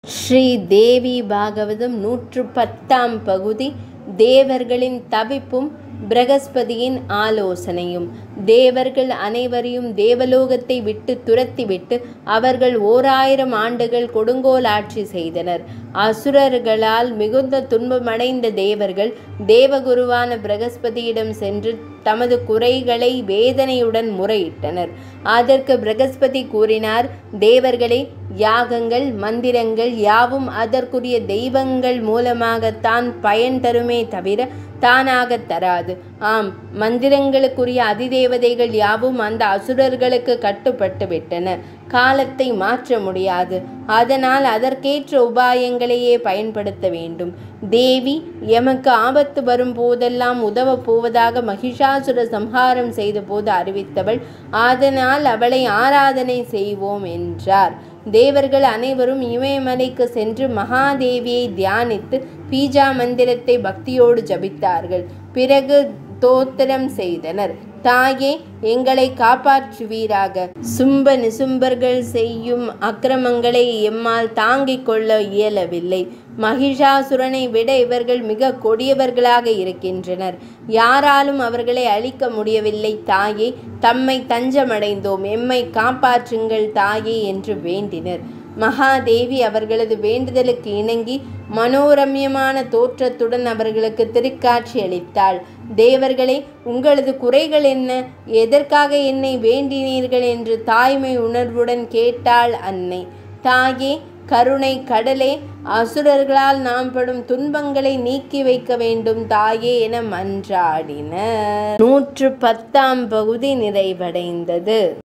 ஸ்ரீ தேவி பாகவதம் நூற்று பத்தாம் பகுதி தேவர்களின் தவிப்பும் பிரகஸ்பதியின் ஆலோசனையும் தேவர்கள் அனைவரையும் தேவலோகத்தை விட்டு துரத்திவிட்டு அவர்கள் ஓர் ஆயிரம் ஆண்டுகள் கொடுங்கோல் ஆட்சி செய்தனர் அசுரர்களால் மிகுந்த துன்பமடைந்த தேவர்கள் தேவகுருவான பிரகஸ்பதியிடம் சென்று தமது குறைகளை வேதனையுடன் முறையிட்டனர் அதற்கு பிரகஸ்பதி கூறினார் தேவர்களே யாகங்கள் மந்திரங்கள் யாவும் அதற்குரிய தெய்வங்கள் மூலமாகத்தான் பயன் தருமே தவிர தானாக தராது ஆம் மந்திரங்களுக்குரிய அதிதேவதைகள் யாவும் அந்த அசுரர்களுக்கு கட்டுப்பட்டு விட்டன காலத்தை மாற்ற முடியாது அதனால் அதற்கேற்ற உபாயங்களையே பயன்படுத்த வேண்டும் தேவி எமக்கு ஆபத்து வரும் போதெல்லாம் உதவப் போவதாக மகிஷாசுர சம்ஹாரம் செய்த போது அறிவித்தவள் அதனால் அவளை ஆராதனை செய்வோம் என்றார் தேவர்கள் அனைவரும் இமயமலைக்கு சென்று மகாதேவியை தியானித்து பீஜா மந்திரத்தை பக்தியோடு ஜபித்தார்கள் பிறகு தோத்திரம் செய்தனர் தாயே எங்களை காப்பாற்றுவீராக சும்ப நிசும்பர்கள் செய்யும் அக்கிரமங்களை எம்மால் தாங்கிக் கொள்ள இயலவில்லை மகிஷாசுரனை விட இவர்கள் மிக கொடியவர்களாக இருக்கின்றனர் யாராலும் அவர்களை அழிக்க முடியவில்லை தாயே தம்மை தஞ்சமடைந்தோம் எம்மை காப்பாற்றுங்கள் தாயே என்று வேண்டினர் மகாதேவி அவர்களது வேண்டுதலுக்கு இணங்கி மனோரம்யமான தோற்றத்துடன் அவர்களுக்கு திருக்காட்சி அளித்தாள் தேவர்களே உங்களது குறைகள் என்ன எதற்காக என்னை வேண்டினீர்கள் என்று தாய்மை உணர்வுடன் கேட்டாள் அன்னை தாயே கருணை கடலே அசுரர்களால் நாம் படும் துன்பங்களை நீக்கி வைக்க வேண்டும் தாயே என மன்றாடினர் நூற்று பத்தாம் பகுதி நிறைவடைந்தது